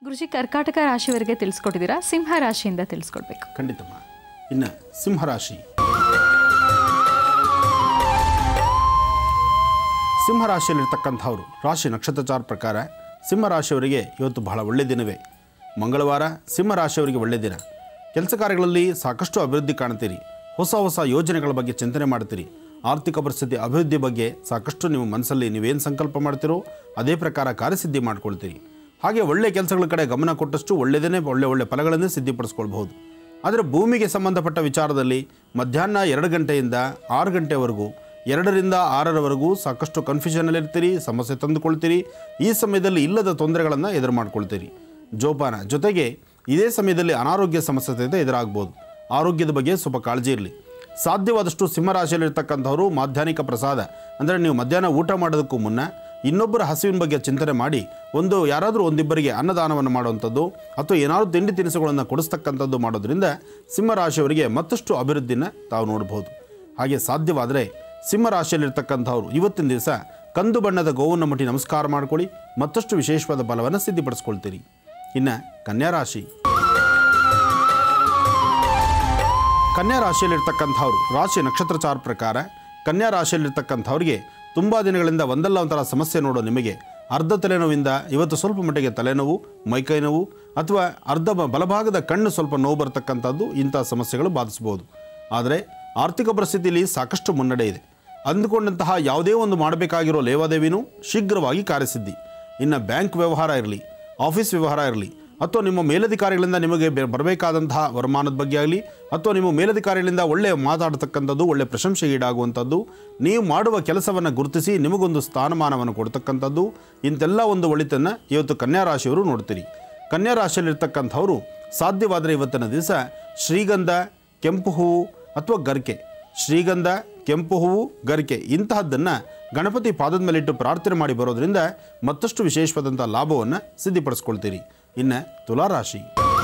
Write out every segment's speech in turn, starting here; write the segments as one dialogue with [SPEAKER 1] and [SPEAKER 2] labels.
[SPEAKER 1] ಗುರುಜಿ ಕರ್ಕಾಟಕ ರಾಶಿಯವರಿಗೆ ತಿಳಿಸ್ಕೊಟ್ಟಿದ್ದೀರಾ ಸಿಂಹ ರಾಶಿಯಿಂದ ತಿಳಿಸ್ಕೊಡ್ಬೇಕು
[SPEAKER 2] ಖಂಡಿತಮ್ಮ ಇನ್ನು ಸಿಂಹರಾಶಿ ಸಿಂಹರಾಶಿಯಲ್ಲಿರ್ತಕ್ಕಂಥವ್ರು ರಾಶಿ ನಕ್ಷತ್ರಚಾರ ಪ್ರಕಾರ ಸಿಂಹರಾಶಿಯವರಿಗೆ ಇವತ್ತು ಬಹಳ ಒಳ್ಳೆಯ ದಿನವೇ ಮಂಗಳವಾರ ಸಿಂಹರಾಶಿಯವರಿಗೆ ಒಳ್ಳೆಯ ದಿನ ಕೆಲಸ ಕಾರ್ಯಗಳಲ್ಲಿ ಸಾಕಷ್ಟು ಅಭಿವೃದ್ಧಿ ಕಾಣ್ತೀರಿ ಹೊಸ ಹೊಸ ಯೋಜನೆಗಳ ಬಗ್ಗೆ ಚಿಂತನೆ ಮಾಡ್ತೀರಿ ಆರ್ಥಿಕ ಪರಿಸ್ಥಿತಿ ಅಭಿವೃದ್ಧಿ ಬಗ್ಗೆ ಸಾಕಷ್ಟು ನೀವು ಮನಸ್ಸಲ್ಲಿ ನೀವೇನು ಸಂಕಲ್ಪ ಮಾಡ್ತೀರೋ ಅದೇ ಪ್ರಕಾರ ಕಾರ್ಯಸಿದ್ಧಿ ಮಾಡ್ಕೊಳ್ತೀರಿ ಹಾಗೆ ಒಳ್ಳೆಯ ಕೆಲಸಗಳ ಕಡೆ ಗಮನ ಕೊಟ್ಟಷ್ಟು ಒಳ್ಳೆಯದೇ ಒಳ್ಳೆ ಒಳ್ಳೆ ಫಲಗಳನ್ನೇ ಸಿದ್ಧಿಪಡಿಸ್ಕೊಳ್ಬಹುದು ಆದರೆ ಭೂಮಿಗೆ ಸಂಬಂಧಪಟ್ಟ ವಿಚಾರದಲ್ಲಿ ಮಧ್ಯಾಹ್ನ ಎರಡು ಗಂಟೆಯಿಂದ ಆರು ಗಂಟೆವರೆಗೂ ಎರಡರಿಂದ ಆರರವರೆಗೂ ಸಾಕಷ್ಟು ಕನ್ಫ್ಯೂಷನಲ್ಲಿರ್ತೀರಿ ಸಮಸ್ಯೆ ತಂದುಕೊಳ್ತೀರಿ ಈ ಸಮಯದಲ್ಲಿ ಇಲ್ಲದ ತೊಂದರೆಗಳನ್ನು ಎದುರು ಮಾಡ್ಕೊಳ್ತೀರಿ ಜೋಪಾನ ಜೊತೆಗೆ ಇದೇ ಸಮಯದಲ್ಲಿ ಅನಾರೋಗ್ಯ ಸಮಸ್ಯೆ ಸಹಿತ ಎದುರಾಗ್ಬೋದು ಆರೋಗ್ಯದ ಬಗ್ಗೆ ಸ್ವಲ್ಪ ಕಾಳಜಿ ಇರಲಿ ಸಾಧ್ಯವಾದಷ್ಟು ಸಿಂಹರಾಶಿಯಲ್ಲಿರ್ತಕ್ಕಂಥವರು ಮಾಧ್ಯಾಹ್ನಿಕ ಪ್ರಸಾದ ಅಂದರೆ ನೀವು ಮಧ್ಯಾಹ್ನ ಊಟ ಮಾಡೋದಕ್ಕೂ ಮುನ್ನ ಇನ್ನೊಬ್ಬರ ಹಸಿವಿನ ಬಗ್ಗೆ ಚಿಂತನೆ ಮಾಡಿ ಒಂದು ಯಾರಾದರೂ ಒಂದಿಬ್ಬರಿಗೆ ಅನ್ನದಾನವನ್ನು ಮಾಡುವಂಥದ್ದು ಅಥವಾ ಏನಾದರೂ ತಿಂಡಿ ತಿನಿಸುಗಳನ್ನು ಕೊಡಿಸ್ತಕ್ಕಂಥದ್ದು ಮಾಡೋದ್ರಿಂದ ಸಿಂಹರಾಶಿಯವರಿಗೆ ಮತ್ತಷ್ಟು ಅಭಿವೃದ್ಧಿನ ತಾವು ನೋಡ್ಬೋದು ಹಾಗೆ ಸಾಧ್ಯವಾದರೆ ಸಿಂಹರಾಶಿಯಲ್ಲಿರ್ತಕ್ಕಂಥವ್ರು ಇವತ್ತಿನ ದಿವಸ ಕಂದು ಬಣ್ಣದ ಗೋವನ್ನು ಮುಟ್ಟಿ ನಮಸ್ಕಾರ ಮಾಡ್ಕೊಳ್ಳಿ ಮತ್ತಷ್ಟು ವಿಶೇಷವಾದ ಬಲವನ್ನು ಸಿದ್ಧಿಪಡಿಸ್ಕೊಳ್ತೀರಿ ಇನ್ನು ಕನ್ಯಾ ರಾಶಿ ಕನ್ಯಾ ರಾಶಿಯಲ್ಲಿರ್ತಕ್ಕಂಥವ್ರು ರಾಶಿ ನಕ್ಷತ್ರಚಾರ ಪ್ರಕಾರ ಕನ್ಯಾ ರಾಶಿಯಲ್ಲಿರ್ತಕ್ಕಂಥವ್ರಿಗೆ ತುಂಬ ದಿನಗಳಿಂದ ಒಂದಲ್ಲ ಒಂಥರ ಸಮಸ್ಯೆ ನೋಡೋ ನಿಮಗೆ ಅರ್ಧ ತಲೆನೋವಿಂದ ಇವತ್ತು ಸ್ವಲ್ಪ ಮಟ್ಟಿಗೆ ತಲೆನೋವು ಮೈಕೈ ನೋವು ಅಥವಾ ಅರ್ಧ ಬ- ಬಲಭಾಗದ ಕಣ್ಣು ಸ್ವಲ್ಪ ನೋವು ಬರ್ತಕ್ಕಂಥದ್ದು ಇಂಥ ಸಮಸ್ಯೆಗಳು ಬಾಧಿಸ್ಬೋದು ಆದರೆ ಆರ್ಥಿಕ ಪರಿಸ್ಥಿತಿಯಲ್ಲಿ ಸಾಕಷ್ಟು ಮುನ್ನಡೆ ಇದೆ ಅಂದುಕೊಂಡಂತಹ ಯಾವುದೇ ಒಂದು ಮಾಡಬೇಕಾಗಿರೋ ಲೇವಾದೇವಿನೂ ಶೀಘ್ರವಾಗಿ ಕಾರ್ಯಸಿದ್ಧಿ ಇನ್ನು ಬ್ಯಾಂಕ್ ವ್ಯವಹಾರ ಇರಲಿ ಆಫೀಸ್ ವ್ಯವಹಾರ ಇರಲಿ ಅಥವಾ ನಿಮ್ಮ ಮೇಲಧಿಕಾರಿಗಳಿಂದ ನಿಮಗೆ ಬೆ- ಬರಬೇಕಾದಂತಹ ವರಮಾನದ ಬಗ್ಗೆ ಆಗಲಿ ಅಥವಾ ನಿಮ್ಮ ಮೇಲಧಿಕಾರಿಗಳಿಂದ ಒಳ್ಳೆಯ ಮಾತಾಡ್ತಕ್ಕಂಥದ್ದು ಒಳ್ಳೆಯ ಪ್ರಶಂಸೆಗೆ ಈಡಾಗುವಂಥದ್ದು ನೀವು ಮಾಡುವ ಕೆಲಸವನ್ನು ಗುರುತಿಸಿ ನಿಮಗೊಂದು ಸ್ಥಾನಮಾನವನ್ನು ಕೊಡ್ತಕ್ಕಂಥದ್ದು ಇಂತೆಲ್ಲ ಒಂದು ಒಳಿತನ್ನು ಇವತ್ತು ಕನ್ಯಾ ರಾಶಿಯವರು ನೋಡ್ತೀರಿ ಕನ್ಯಾ ರಾಶಿಯಲ್ಲಿರ್ತಕ್ಕಂಥವರು ಸಾಧ್ಯವಾದರೆ ಇವತ್ತಿನ ದಿವಸ ಶ್ರೀಗಂಧ ಕೆಂಪು ಹೂವು ಅಥವಾ ಗರಿಕೆ ಶ್ರೀಗಂಧ ಕೆಂಪು ಹೂವು ಗರಿಕೆ ಇಂತಹದ್ದನ್ನು ಗಣಪತಿ ಪಾದದ ಮೇಲಿಟ್ಟು ಪ್ರಾರ್ಥನೆ ಮಾಡಿ ಬರೋದ್ರಿಂದ ಮತ್ತಷ್ಟು ವಿಶೇಷವಾದಂಥ ಲಾಭವನ್ನು ಸಿದ್ಧಿಪಡಿಸ್ಕೊಳ್ತೀರಿ ಇನ್ನು ತುಲಾರಾಶಿ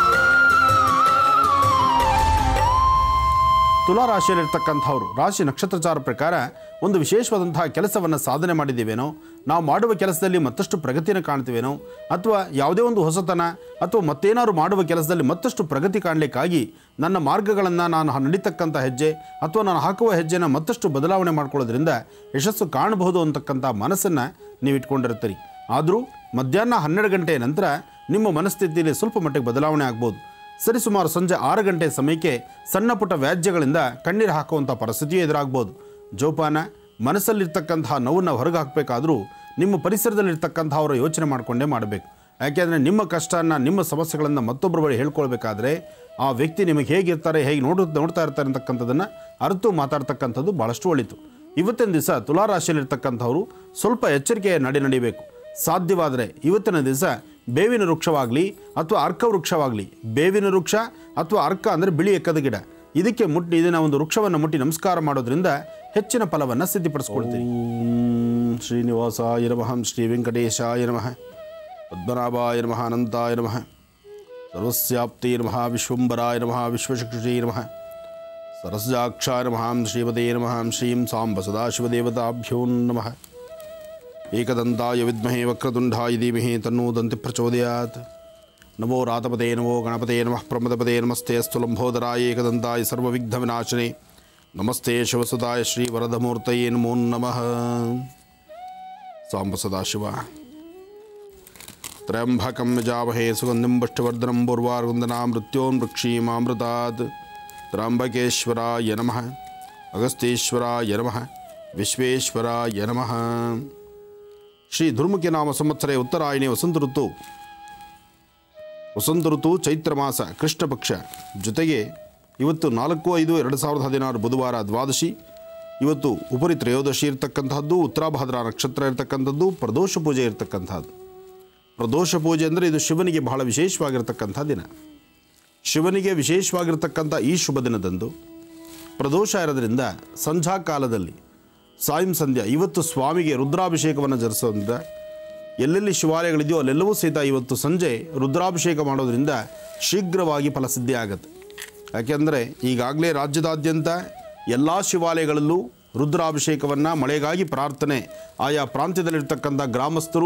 [SPEAKER 2] ತುಲಾರಾಶಿಯಲ್ಲಿರ್ತಕ್ಕಂಥವ್ರು ರಾಶಿ ನಕ್ಷತ್ರಚಾರ ಪ್ರಕಾರ ಒಂದು ವಿಶೇಷವಾದಂತಹ ಕೆಲಸವನ್ನು ಸಾಧನೆ ಮಾಡಿದ್ದೀವೇನೋ ನಾವು ಮಾಡುವ ಕೆಲಸದಲ್ಲಿ ಮತ್ತಷ್ಟು ಪ್ರಗತಿಯನ್ನು ಕಾಣ್ತೀವೇನೋ ಅಥವಾ ಯಾವುದೇ ಒಂದು ಹೊಸತನ ಅಥವಾ ಮತ್ತೇನಾದ್ರು ಮಾಡುವ ಕೆಲಸದಲ್ಲಿ ಮತ್ತಷ್ಟು ಪ್ರಗತಿ ಕಾಣಲಿಕ್ಕಾಗಿ ನನ್ನ ಮಾರ್ಗಗಳನ್ನು ನಾನು ನಡೀತಕ್ಕಂಥ ಹೆಜ್ಜೆ ಅಥವಾ ನಾನು ಹಾಕುವ ಹೆಜ್ಜೆನ ಮತ್ತಷ್ಟು ಬದಲಾವಣೆ ಮಾಡ್ಕೊಳ್ಳೋದ್ರಿಂದ ಯಶಸ್ಸು ಕಾಣಬಹುದು ಅಂತಕ್ಕಂಥ ಮನಸ್ಸನ್ನು ನೀವು ಇಟ್ಕೊಂಡಿರ್ತೀರಿ ಆದರೂ ಮಧ್ಯಾಹ್ನ ಹನ್ನೆರಡು ಗಂಟೆಯ ನಂತರ ನಿಮ್ಮ ಮನಸ್ಥಿತಿಯಲ್ಲಿ ಸ್ವಲ್ಪ ಮಟ್ಟಿಗೆ ಬದಲಾವಣೆ ಆಗ್ಬೋದು ಸರಿಸುಮಾರು ಸಂಜೆ ಆರು ಗಂಟೆ ಸಮಯಕ್ಕೆ ಸಣ್ಣ ಪುಟ್ಟ ವ್ಯಾಜ್ಯಗಳಿಂದ ಕಣ್ಣೀರು ಹಾಕುವಂಥ ಪರಿಸ್ಥಿತಿಯೂ ಎದುರಾಗ್ಬೋದು ಜೋಪಾನ ಮನಸ್ಸಲ್ಲಿರ್ತಕ್ಕಂತಹ ನೋವನ್ನು ಹೊರಗೆ ಹಾಕಬೇಕಾದ್ರೂ ನಿಮ್ಮ ಪರಿಸರದಲ್ಲಿರ್ತಕ್ಕಂಥವರ ಯೋಚನೆ ಮಾಡಿಕೊಂಡೇ ಮಾಡಬೇಕು ಯಾಕೆಂದರೆ ನಿಮ್ಮ ಕಷ್ಟನ ನಿಮ್ಮ ಸಮಸ್ಯೆಗಳನ್ನು ಮತ್ತೊಬ್ಬರ ಬಳಿ ಹೇಳ್ಕೊಳ್ಬೇಕಾದ್ರೆ ಆ ವ್ಯಕ್ತಿ ನಿಮಗೆ ಹೇಗಿರ್ತಾರೆ ಹೇಗೆ ನೋಡು ನೋಡ್ತಾ ಇರ್ತಾರೆ ಅಂತಕ್ಕಂಥದ್ದನ್ನು ಅರಿತು ಮಾತಾಡ್ತಕ್ಕಂಥದ್ದು ಭಾಳಷ್ಟು ಒಳಿತು ಇವತ್ತಿನ ದಿವಸ ತುಲಾರಾಶಿಯಲ್ಲಿರ್ತಕ್ಕಂಥವರು ಸ್ವಲ್ಪ ಎಚ್ಚರಿಕೆಯ ನಡೆ ನಡಿಬೇಕು ಸಾಧ್ಯವಾದರೆ ಇವತ್ತಿನ ದಿವಸ ಬೇವಿನ ವೃಕ್ಷವಾಗಲಿ ಅಥವಾ ಅರ್ಕ ವೃಕ್ಷವಾಗಲಿ ಬೇವಿನ ವೃಕ್ಷ ಅಥವಾ ಅರ್ಕ ಅಂದರೆ ಬಿಳಿ ಎಕ್ಕದ ಗಿಡ ಇದಕ್ಕೆ ಮುಟ್ಟಿ ಇದನ್ನ ಒಂದು ವೃಕ್ಷವನ್ನು ಮುಟ್ಟಿ ನಮಸ್ಕಾರ ಮಾಡೋದ್ರಿಂದ ಹೆಚ್ಚಿನ ಫಲವನ್ನು ಸಿದ್ಧಿಪಡಿಸ್ಕೊಳ್ತೀವಿ ಓಂ ಶ್ರೀನಿವಾಸಾಯ ನಮಃ ಶ್ರೀ ವೆಂಕಟೇಶಾಯ ನಮಃ ಪದ್ಮನಾಭಾಯ ನಮಃ ಅನಂತಾಯ ನಮಃ ಸರ್ವಸ್ಯಾಪ್ತಿ ನಮಃ ವಿಶ್ವಂಬರಾಯ ನಮಃ ವಿಶ್ವಶಿಕ್ಷೇ ನಮಃ ಸರಸ್ಯಾಕ್ಷಾಯ ನಮಃ ಶ್ರೀಮದೇ ನಮಃ ಶ್ರೀಂ ಸಾಂಬ ಸದಾಶಿವದೇವತಾಭ್ಯೋ ನಮಃ ಏಕದಂತಾಯ ವಿದ್ಮಹೇ ವಕ್ರತುಂಡಾಯ ಧೀಮಹಿ ತನ್ನೋ ದಂತಿ ಪ್ರಚೋದಯಾತ್ ನಮೋ ರಾತಪದೇ ನಮೋ ಗಣಪತೆ ನಮಃ ಪ್ರಮದಪದೇ ನಮಸ್ತೆ ಅಸ್ತು ಲಂಬೋದರಾಯ ಏಕದಂತಾಯ ಸರ್ವವಿಘ್ನವಿನಾಶನೆ ನಮಸ್ತೆ ಶಿವಸುತಾಯ ಶ್ರೀ ವರದಮೂರ್ತಯೇ ನಮೋ ನಮಃ ಸಾಂಬ ಸದಾಶಿವ ತ್ರಯಂಬಕಂ ಯಜಾಮಹೇ ಸುಗಂಧಿಂ ಪುಷ್ಟಿವರ್ಧನಂ ಪೂರ್ವಾರ್ಗುಂದನಾ ಮೃತ್ಯೋನ್ ವೃಕ್ಷೀಮಾಮೃತಾತ್ ತ್ರ್ಯಂಬಕೇಶ್ವರಾಯ ನಮಃ ಅಗಸ್ತೀಶ್ವರಾಯ ನಮಃ ವಿಶ್ವೇಶ್ವರಾಯ ನಮಃ ಶ್ರೀ ದುರ್ಮುಖಿ ನಾಮ ಸಂವತ್ಸರೆ ಉತ್ತರಾಯಣಿ ವಸಂತ ಋತು ವಸಂತ ಋತು ಚೈತ್ರ ಮಾಸ ಕೃಷ್ಣ ಪಕ್ಷ ಜೊತೆಗೆ ಇವತ್ತು ನಾಲ್ಕು ಐದು ಎರಡು ಸಾವಿರದ ಹದಿನಾರು ಬುಧವಾರ ದ್ವಾದಶಿ ಇವತ್ತು ಉಪರಿ ತ್ರಯೋದಶಿ ಇರತಕ್ಕಂತಹದ್ದು ಉತ್ತರಾಭಾದ್ರ ನಕ್ಷತ್ರ ಇರತಕ್ಕಂಥದ್ದು ಪ್ರದೋಷ ಪೂಜೆ ಇರತಕ್ಕಂಥದ್ದು ಪ್ರದೋಷ ಪೂಜೆ ಅಂದರೆ ಇದು ಶಿವನಿಗೆ ಬಹಳ ವಿಶೇಷವಾಗಿರ್ತಕ್ಕಂಥ ದಿನ ಶಿವನಿಗೆ ವಿಶೇಷವಾಗಿರ್ತಕ್ಕಂಥ ಈ ಶುಭ ದಿನದಂದು ಪ್ರದೋಷ ಇರೋದ್ರಿಂದ ಸಂಧ್ಯಾ ಕಾಲದಲ್ಲಿ ಸಾಯಂ ಸಂಧ್ಯಾ ಇವತ್ತು ಸ್ವಾಮಿಗೆ ರುದ್ರಾಭಿಷೇಕವನ್ನು ಜರಿಸೋದ್ರಿಂದ ಎಲ್ಲೆಲ್ಲಿ ಶಿವಾಲಯಗಳಿದೆಯೋ ಅಲ್ಲೆಲ್ಲವೂ ಸಹಿತ ಇವತ್ತು ಸಂಜೆ ರುದ್ರಾಭಿಷೇಕ ಮಾಡೋದ್ರಿಂದ ಶೀಘ್ರವಾಗಿ ಫಲಸಿದ್ಧಿ ಆಗುತ್ತೆ ಯಾಕೆಂದರೆ ಈಗಾಗಲೇ ರಾಜ್ಯದಾದ್ಯಂತ ಎಲ್ಲ ಶಿವಾಲಯಗಳಲ್ಲೂ ರುದ್ರಾಭಿಷೇಕವನ್ನು ಮಳೆಗಾಗಿ ಪ್ರಾರ್ಥನೆ ಆಯಾ ಪ್ರಾಂತ್ಯದಲ್ಲಿರ್ತಕ್ಕಂಥ ಗ್ರಾಮಸ್ಥರು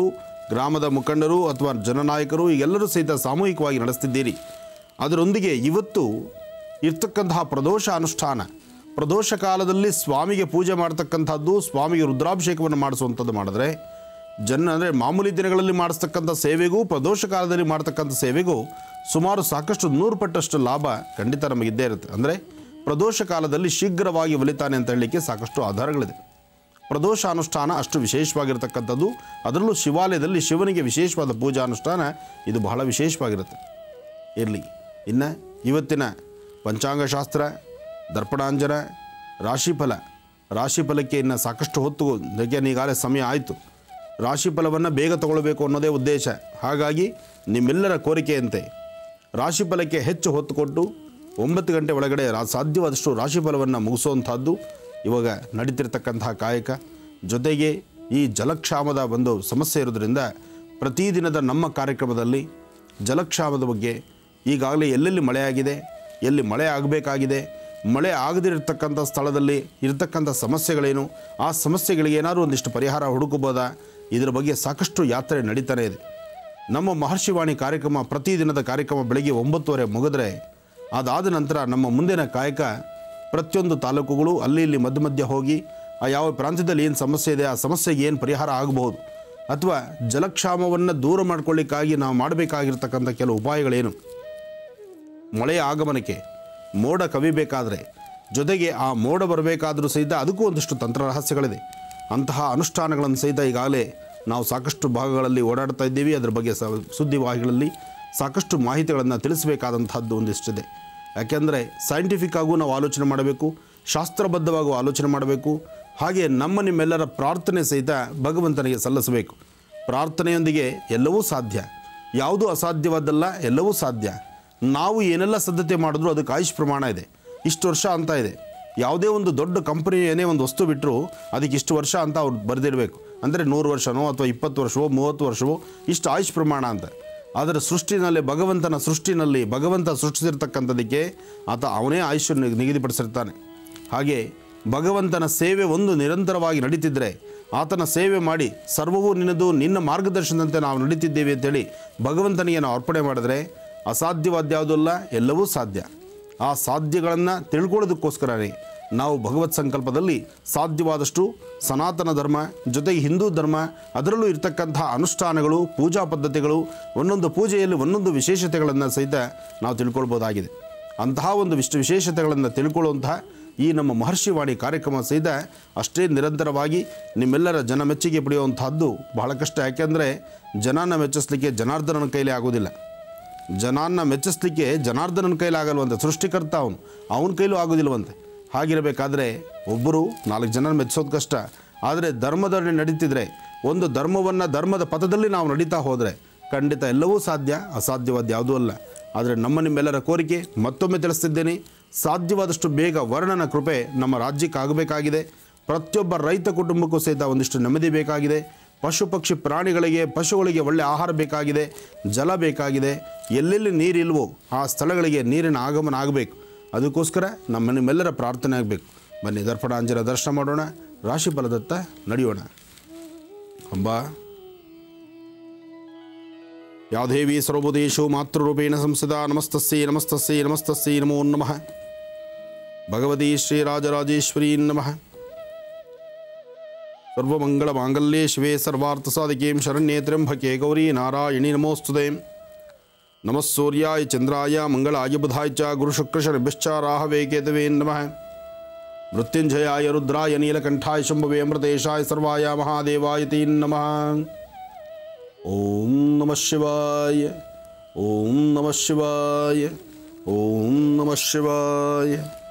[SPEAKER 2] ಗ್ರಾಮದ ಮುಖಂಡರು ಅಥವಾ ಜನನಾಯಕರು ಈಗೆಲ್ಲರೂ ಸಹಿತ ಸಾಮೂಹಿಕವಾಗಿ ನಡೆಸ್ತಿದ್ದೀರಿ ಅದರೊಂದಿಗೆ ಇವತ್ತು ಇರ್ತಕ್ಕಂತಹ ಪ್ರದೋಷ ಅನುಷ್ಠಾನ ಪ್ರದೋಷ ಕಾಲದಲ್ಲಿ ಸ್ವಾಮಿಗೆ ಪೂಜೆ ಮಾಡ್ತಕ್ಕಂಥದ್ದು ಸ್ವಾಮಿಗೆ ರುದ್ರಾಭಿಷೇಕವನ್ನು ಮಾಡಿಸುವಂಥದ್ದು ಮಾಡಿದ್ರೆ ಜನ ಅಂದರೆ ಮಾಮೂಲಿ ದಿನಗಳಲ್ಲಿ ಮಾಡಿಸ್ತಕ್ಕಂಥ ಸೇವೆಗೂ ಪ್ರದೋಷ ಕಾಲದಲ್ಲಿ ಮಾಡ್ತಕ್ಕಂಥ ಸೇವೆಗೂ ಸುಮಾರು ಸಾಕಷ್ಟು ನೂರು ಪಟ್ಟಷ್ಟು ಲಾಭ ಖಂಡಿತ ನಮಗಿದ್ದೇ ಇರುತ್ತೆ ಅಂದರೆ ಪ್ರದೋಷ ಕಾಲದಲ್ಲಿ ಶೀಘ್ರವಾಗಿ ಒಲಿತಾನೆ ಅಂತ ಹೇಳಲಿಕ್ಕೆ ಸಾಕಷ್ಟು ಆಧಾರಗಳಿದೆ ಪ್ರದೋಷ ಅನುಷ್ಠಾನ ಅಷ್ಟು ವಿಶೇಷವಾಗಿರ್ತಕ್ಕಂಥದ್ದು ಅದರಲ್ಲೂ ಶಿವಾಲಯದಲ್ಲಿ ಶಿವನಿಗೆ ವಿಶೇಷವಾದ ಪೂಜಾ ಅನುಷ್ಠಾನ ಇದು ಬಹಳ ವಿಶೇಷವಾಗಿರುತ್ತೆ ಇರಲಿ ಇನ್ನು ಇವತ್ತಿನ ಪಂಚಾಂಗಶಾಸ್ತ್ರ ದರ್ಪಣಾಂಜನ ರಾಶಿಫಲ ರಾಶಿಫಲಕ್ಕೆ ಇನ್ನು ಸಾಕಷ್ಟು ಹೊತ್ತು ಯಾಕೆಂದ್ರೆ ಈಗಾಗಲೇ ಸಮಯ ಆಯಿತು ರಾಶಿಫಲವನ್ನು ಬೇಗ ತಗೊಳ್ಬೇಕು ಅನ್ನೋದೇ ಉದ್ದೇಶ ಹಾಗಾಗಿ ನಿಮ್ಮೆಲ್ಲರ ಕೋರಿಕೆಯಂತೆ ರಾಶಿಫಲಕ್ಕೆ ಹೆಚ್ಚು ಹೊತ್ತು ಕೊಟ್ಟು ಒಂಬತ್ತು ಗಂಟೆ ಒಳಗಡೆ ರಾ ಸಾಧ್ಯವಾದಷ್ಟು ರಾಶಿಫಲವನ್ನು ಮುಗಿಸುವಂಥದ್ದು ಇವಾಗ ನಡೀತಿರ್ತಕ್ಕಂತಹ ಕಾಯಕ ಜೊತೆಗೆ ಈ ಜಲಕ್ಷಾಮದ ಒಂದು ಸಮಸ್ಯೆ ಇರೋದ್ರಿಂದ ಪ್ರತಿದಿನದ ನಮ್ಮ ಕಾರ್ಯಕ್ರಮದಲ್ಲಿ ಜಲಕ್ಷಾಮದ ಬಗ್ಗೆ ಈಗಾಗಲೇ ಎಲ್ಲೆಲ್ಲಿ ಮಳೆಯಾಗಿದೆ ಎಲ್ಲಿ ಮಳೆ ಆಗಬೇಕಾಗಿದೆ ಮಳೆ ಆಗದಿರತಕ್ಕಂಥ ಸ್ಥಳದಲ್ಲಿ ಇರತಕ್ಕಂಥ ಸಮಸ್ಯೆಗಳೇನು ಆ ಸಮಸ್ಯೆಗಳಿಗೆ ಏನಾದರೂ ಒಂದಿಷ್ಟು ಪರಿಹಾರ ಹುಡುಕಬೋದಾ ಇದರ ಬಗ್ಗೆ ಸಾಕಷ್ಟು ಯಾತ್ರೆ ನಡೀತಾನೆ ಇದೆ ನಮ್ಮ ಮಹರ್ಷಿವಾಣಿ ಕಾರ್ಯಕ್ರಮ ಪ್ರತಿದಿನದ ಕಾರ್ಯಕ್ರಮ ಬೆಳಗ್ಗೆ ಒಂಬತ್ತುವರೆ ಮುಗಿದ್ರೆ ಅದಾದ ನಂತರ ನಮ್ಮ ಮುಂದಿನ ಕಾಯಕ ಪ್ರತಿಯೊಂದು ತಾಲೂಕುಗಳು ಅಲ್ಲಿ ಇಲ್ಲಿ ಮಧ್ಯ ಮಧ್ಯ ಹೋಗಿ ಆ ಯಾವ ಪ್ರಾಂತ್ಯದಲ್ಲಿ ಏನು ಸಮಸ್ಯೆ ಇದೆ ಆ ಸಮಸ್ಯೆಗೆ ಏನು ಪರಿಹಾರ ಆಗಬಹುದು ಅಥವಾ ಜಲಕ್ಷಾಮವನ್ನು ದೂರ ಮಾಡ್ಕೊಳ್ಳಿಕ್ಕಾಗಿ ನಾವು ಮಾಡಬೇಕಾಗಿರ್ತಕ್ಕಂಥ ಕೆಲವು ಉಪಾಯಗಳೇನು ಮಳೆಯ ಆಗಮನಕ್ಕೆ ಮೋಡ ಕವಿಬೇಕಾದ್ರೆ ಜೊತೆಗೆ ಆ ಮೋಡ ಬರಬೇಕಾದರೂ ಸಹಿತ ಅದಕ್ಕೂ ಒಂದಿಷ್ಟು ತಂತ್ರ ರಹಸ್ಯಗಳಿದೆ ಅಂತಹ ಅನುಷ್ಠಾನಗಳನ್ನು ಸಹಿತ ಈಗಾಗಲೇ ನಾವು ಸಾಕಷ್ಟು ಭಾಗಗಳಲ್ಲಿ ಓಡಾಡ್ತಾ ಇದ್ದೀವಿ ಅದರ ಬಗ್ಗೆ ಸ ಸುದ್ದಿವಾಹಿಗಳಲ್ಲಿ ಸಾಕಷ್ಟು ಮಾಹಿತಿಗಳನ್ನು ತಿಳಿಸಬೇಕಾದಂತಹದ್ದು ಒಂದಿಷ್ಟಿದೆ ಯಾಕೆಂದರೆ ಸೈಂಟಿಫಿಕ್ ಆಗೂ ನಾವು ಆಲೋಚನೆ ಮಾಡಬೇಕು ಶಾಸ್ತ್ರಬದ್ಧವಾಗೂ ಆಲೋಚನೆ ಮಾಡಬೇಕು ಹಾಗೆ ನಮ್ಮ ನಿಮ್ಮೆಲ್ಲರ ಪ್ರಾರ್ಥನೆ ಸಹಿತ ಭಗವಂತನಿಗೆ ಸಲ್ಲಿಸಬೇಕು ಪ್ರಾರ್ಥನೆಯೊಂದಿಗೆ ಎಲ್ಲವೂ ಸಾಧ್ಯ ಯಾವುದೂ ಅಸಾಧ್ಯವಾದ್ದಲ್ಲ ಎಲ್ಲವೂ ಸಾಧ್ಯ ನಾವು ಏನೆಲ್ಲ ಸಿದ್ಧತೆ ಮಾಡಿದ್ರೂ ಅದಕ್ಕೆ ಆಯುಷ್ ಪ್ರಮಾಣ ಇದೆ ಇಷ್ಟು ವರ್ಷ ಅಂತ ಇದೆ ಯಾವುದೇ ಒಂದು ದೊಡ್ಡ ಕಂಪನಿ ಏನೇ ಒಂದು ವಸ್ತು ಬಿಟ್ಟರು ಅದಕ್ಕೆ ಇಷ್ಟು ವರ್ಷ ಅಂತ ಅವ್ರು ಬರೆದಿಡಬೇಕು ಅಂದರೆ ನೂರು ವರ್ಷನೋ ಅಥವಾ ಇಪ್ಪತ್ತು ವರ್ಷವೋ ಮೂವತ್ತು ವರ್ಷವೋ ಇಷ್ಟು ಆಯುಷ್ ಪ್ರಮಾಣ ಅಂತ ಆದರೆ ಸೃಷ್ಟಿನಲ್ಲಿ ಭಗವಂತನ ಸೃಷ್ಟಿನಲ್ಲಿ ಭಗವಂತ ಸೃಷ್ಟಿಸಿರ್ತಕ್ಕಂಥದ್ದಕ್ಕೆ ಆತ ಅವನೇ ಆಯುಷ್ಯ ನಿಗದಿಪಡಿಸಿರ್ತಾನೆ ಹಾಗೆ ಭಗವಂತನ ಸೇವೆ ಒಂದು ನಿರಂತರವಾಗಿ ನಡೀತಿದ್ರೆ ಆತನ ಸೇವೆ ಮಾಡಿ ಸರ್ವವೂ ನಿನ್ನದು ನಿನ್ನ ಮಾರ್ಗದರ್ಶನದಂತೆ ನಾವು ನಡೀತಿದ್ದೇವೆ ಅಂತೇಳಿ ಭಗವಂತನಿಗೆ ನಾವು ಅರ್ಪಣೆ ಮಾಡಿದ್ರೆ ಅಸಾಧ್ಯವಾದ್ಯಾವುದಲ್ಲ ಎಲ್ಲವೂ ಸಾಧ್ಯ ಆ ಸಾಧ್ಯಗಳನ್ನು ತಿಳ್ಕೊಳ್ಳೋದಕ್ಕೋಸ್ಕರನೇ ನಾವು ಭಗವತ್ ಸಂಕಲ್ಪದಲ್ಲಿ ಸಾಧ್ಯವಾದಷ್ಟು ಸನಾತನ ಧರ್ಮ ಜೊತೆಗೆ ಹಿಂದೂ ಧರ್ಮ ಅದರಲ್ಲೂ ಇರತಕ್ಕಂತಹ ಅನುಷ್ಠಾನಗಳು ಪೂಜಾ ಪದ್ಧತಿಗಳು ಒಂದೊಂದು ಪೂಜೆಯಲ್ಲಿ ಒಂದೊಂದು ವಿಶೇಷತೆಗಳನ್ನು ಸಹಿತ ನಾವು ತಿಳ್ಕೊಳ್ಬೋದಾಗಿದೆ ಅಂತಹ ಒಂದು ವಿಶ್ ವಿಶೇಷತೆಗಳನ್ನು ತಿಳ್ಕೊಳ್ಳುವಂತಹ ಈ ನಮ್ಮ ಮಹರ್ಷಿವಾಣಿ ಕಾರ್ಯಕ್ರಮ ಸಹಿತ ಅಷ್ಟೇ ನಿರಂತರವಾಗಿ ನಿಮ್ಮೆಲ್ಲರ ಜನ ಮೆಚ್ಚುಗೆ ಪಡೆಯುವಂತಹದ್ದು ಬಹಳ ಕಷ್ಟ ಯಾಕೆಂದರೆ ಜನನ ಮೆಚ್ಚಿಸ್ಲಿಕ್ಕೆ ಜನಾರ್ದನನ ಕೈಲಿ ಆಗೋದಿಲ್ಲ ಜನಾನ್ನ ಮೆಚ್ಚಿಸ್ಲಿಕ್ಕೆ ಜನಾರ್ದನನ ಕೈಲಿ ಆಗಲ್ವಂತೆ ಸೃಷ್ಟಿಕರ್ತ ಅವನು ಅವನ ಕೈಲೂ ಆಗೋದಿಲ್ವಂತೆ ಹಾಗಿರಬೇಕಾದ್ರೆ ಒಬ್ಬರು ನಾಲ್ಕು ಜನ ಮೆಚ್ಚಿಸೋದು ಕಷ್ಟ ಆದರೆ ಧರ್ಮದಲ್ಲಿ ನಡೀತಿದ್ರೆ ಒಂದು ಧರ್ಮವನ್ನು ಧರ್ಮದ ಪಥದಲ್ಲಿ ನಾವು ನಡೀತಾ ಹೋದರೆ ಖಂಡಿತ ಎಲ್ಲವೂ ಸಾಧ್ಯ ಅಸಾಧ್ಯವಾದ ಯಾವುದೂ ಅಲ್ಲ ಆದರೆ ನಮ್ಮ ನಿಮ್ಮೆಲ್ಲರ ಕೋರಿಕೆ ಮತ್ತೊಮ್ಮೆ ತಿಳಿಸ್ತಿದ್ದೇನೆ ಸಾಧ್ಯವಾದಷ್ಟು ಬೇಗ ವರ್ಣನ ಕೃಪೆ ನಮ್ಮ ರಾಜ್ಯಕ್ಕೆ ಆಗಬೇಕಾಗಿದೆ ಪ್ರತಿಯೊಬ್ಬ ರೈತ ಕುಟುಂಬಕ್ಕೂ ಸಹಿತ ಒಂದಿಷ್ಟು ನೆಮ್ಮದಿ ಬೇಕಾಗಿದೆ ಪಶು ಪಕ್ಷಿ ಪ್ರಾಣಿಗಳಿಗೆ ಪಶುಗಳಿಗೆ ಒಳ್ಳೆ ಆಹಾರ ಬೇಕಾಗಿದೆ ಜಲ ಬೇಕಾಗಿದೆ ಎಲ್ಲೆಲ್ಲಿ ನೀರಿಲ್ವೋ ಆ ಸ್ಥಳಗಳಿಗೆ ನೀರಿನ ಆಗಮನ ಆಗಬೇಕು ಅದಕ್ಕೋಸ್ಕರ ನಮ್ಮ ನಿಮ್ಮೆಲ್ಲರ ಪ್ರಾರ್ಥನೆ ಆಗಬೇಕು ಬನ್ನಿ ದರ್ಪಣಾಂಜನ ದರ್ಶನ ಮಾಡೋಣ ರಾಶಿ ಫಲದತ್ತ ನಡೆಯೋಣ ಅಂಬಾ ಯಾದೇವಿ ಸರ್ವೋದೇಶು ಮಾತೃರೂಪೇಣ ಸಂಸದ ನಮಸ್ತಸ್ಸೈ ನಮಸ್ತಸ್ಸೈ ನಮಸ್ತಸ್ಸೈ ನಮೋ ನಮಃ ಭಗವತಿ ಶ್ರೀರಾಜರಾಜೇಶ್ವರೀ ನಮಃ ಸರ್ವಮಂಗಳ ಮಾಂಗಲ್ಯೇ ಶಿವೆ ಸರ್ವಾರ್ಥಸಾಧಿಕೇಂ ಶರಣ್ಯೇ ತ್ರ್ಯಂಬಕೆ ಗೌರಿ ನಾರಾಯಣಿ ನಮೋಸ್ತುತೆ ನಮಃ ಸೂರ್ಯಾಯ ಚಂದ್ರಾಯ ಮಂಗಳಾಯ ಬುಧಾಯ ಚ ಗುರುಶುಕ್ರಶನಿಭ್ಯಶ್ಚ ರಾಹವೇ ಕೇತವೇ ನಮಃ ಮೃತ್ಯುಂಜಯಾಯ ರುದ್ರಾಯ ನೀಲಕಂಠಾಯ ಶಂಭವೇ ಅಮೃತೇಶಾಯ ಸರ್ವಾಯ ಮಹಾದೇವಾಯ ತೀ ನಮಃ ಓಂ ನಮಃ ಶಿವಾಯ ಓಂ ನಮಃ ಶಿವಾಯ ಓಂ ನಮಃ ಶಿವಾಯ